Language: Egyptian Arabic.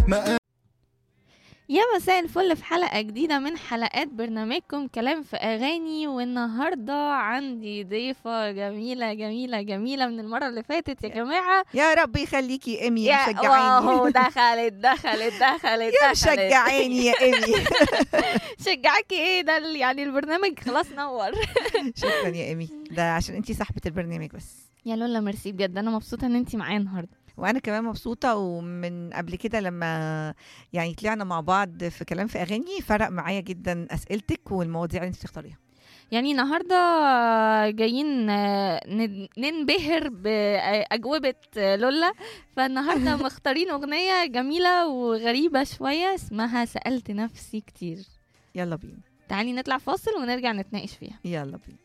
ما يا مساء الفل في حلقة جديدة من حلقات برنامجكم كلام في أغاني والنهاردة عندي ضيفة جميلة جميلة جميلة من المرة اللي فاتت يا جماعة يا رب يخليكي يا ايمي يا مشجعاني واو دخلت دخلت دخلت يا دخلت. مشجعاني يا ايمي شجعكي ايه ده ال- يعني البرنامج خلاص نور شكرا يا ايمي ده عشان انتي صاحبة البرنامج بس يا لولا ميرسي بجد انا مبسوطة ان انتي معايا النهاردة وانا كمان مبسوطة ومن قبل كده لما يعني طلعنا مع بعض في كلام في اغاني فرق معايا جدا اسئلتك والمواضيع اللي انت تختاريها يعني النهاردة جايين آه، ن- ننبهر بأجوبة آه، لولا فالنهاردة مختارين أغنية جميلة وغريبة شوية اسمها سألت نفسي كتير يلا بينا تعالي نطلع فاصل ونرجع نتناقش فيها يلا بينا